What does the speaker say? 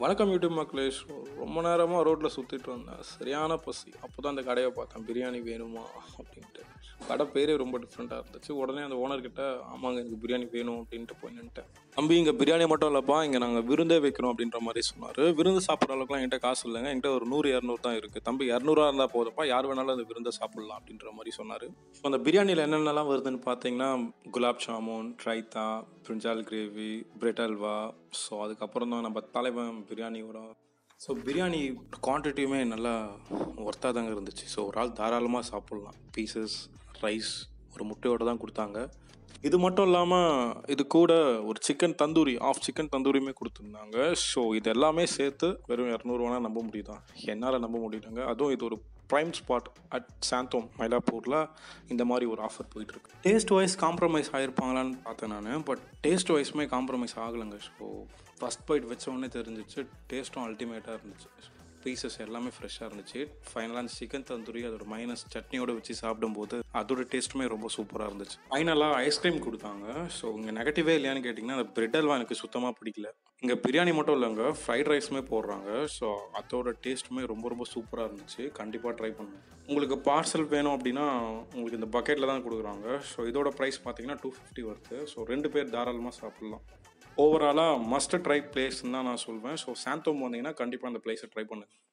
வணக்கம் யூடியூப் மக்களே ஸோ ரொம்ப நேரமாக ரோட்டில் சுற்றிட்டு வந்தேன் சரியான பசி அப்போ தான் அந்த கடையை பார்த்தேன் பிரியாணி வேணுமா அப்படின்ட்டு கடை பேரே ரொம்ப டிஃப்ரெண்ட்டாக இருந்துச்சு உடனே அந்த ஓனர்கிட்ட ஆமாங்க எனக்கு பிரியாணி வேணும் அப்படின்ட்டு போய் நின்ட்டேன் தம்பி இங்கே பிரியாணி மட்டும் இல்லைப்பா இங்கே நாங்கள் விருந்தே வைக்கிறோம் அப்படின்ற மாதிரி சொன்னார் விருந்து சாப்பிட்ற அளவுக்குலாம் என்கிட்ட காசு இல்லைங்க என்கிட்ட ஒரு நூறு இரநூறு தான் இருக்குது தம்பி இரநூறுவா இருந்தால் போதுப்பா யார் வேணாலும் அந்த விருந்தை சாப்பிட்லாம் அப்படின்ற மாதிரி சொன்னார் ஸோ அந்த பிரியாணியில் என்னென்னலாம் வருதுன்னு பார்த்தீங்கன்னா gulab jamun raita brinjal gravy bread halwa so அதுக்கப்புறம் தான் நம்ம தலைவன் பிரியாணி வரும் ஸோ பிரியாணி குவான்டிட்டியுமே நல்லா ஒர்த்தாக தாங்க இருந்துச்சு ஸோ ஒரு ஆள் தாராளமாக சாப்பிட்லாம் பீசஸ் ரைஸ் ஒரு முட்டையோடு தான் கொடுத்தாங்க இது மட்டும் இல்லாமல் இது கூட ஒரு சிக்கன் தந்தூரி ஆஃப் சிக்கன் தந்தூரியுமே கொடுத்துருந்தாங்க ஸோ இது எல்லாமே சேர்த்து வெறும் இரநூறுவானா நம்ப முடியுதா என்னால் நம்ப முடியலங்க அதுவும் இது ஒரு ப்ரைம் ஸ்பாட் அட் சாந்தோம் மயிலாப்பூரில் இந்த மாதிரி ஒரு ஆஃபர் போயிட்டுருக்கு டேஸ்ட் வைஸ் காம்ப்ரமைஸ் ஆகிருப்பாங்களான்னு பார்த்தேன் நான் பட் டேஸ்ட் வைஸுமே காம்ப்ரமைஸ் ஆகலைங்க ஸோ ஃபஸ்ட் பைட் வச்ச உடனே தெரிஞ்சிச்சு டேஸ்ட்டும் அல்டிமேட்டாக இருந்துச்சு பீசஸ் எல்லாமே ஃப்ரெஷ்ஷாக இருந்துச்சு ஃபைனலாக அந்த சிக்கன் தந்தூரி அதோட மைனஸ் சட்னியோட வச்சு சாப்பிடும்போது அதோட டேஸ்ட்டுமே ரொம்ப சூப்பராக இருந்துச்சு ஃபைனலாக ஐஸ்கிரீம் கொடுத்தாங்க ஸோ இங்கே நெகட்டிவே இல்லையான்னு கேட்டிங்கன்னா அந்த பிரெட் அல்வா எனக்கு சுத்தமாக பிடிக்கல இங்கே பிரியாணி மட்டும் இல்லைங்க ஃப்ரைட் ரைஸுமே போடுறாங்க ஸோ அதோட டேஸ்ட்டுமே ரொம்ப ரொம்ப சூப்பராக இருந்துச்சு கண்டிப்பாக ட்ரை பண்ணுங்க உங்களுக்கு பார்சல் வேணும் அப்படின்னா உங்களுக்கு இந்த பக்கெட்டில் தான் கொடுக்குறாங்க ஸோ இதோட ப்ரைஸ் பார்த்தீங்கன்னா டூ ஃபிஃப்டி வருது ஸோ ரெண்டு பேர் தாராளமாக சாப்பிட்லாம் ஓவராலாக மஸ்ட் ட்ரை பிளேஸ்ன்னு தான் நான் சொல்வேன் ஸோ சாந்தோம் வந்தீங்கன்னா கண்டிப்பாக அந்த பிளேஸை ட்ரை பண்ணுங்க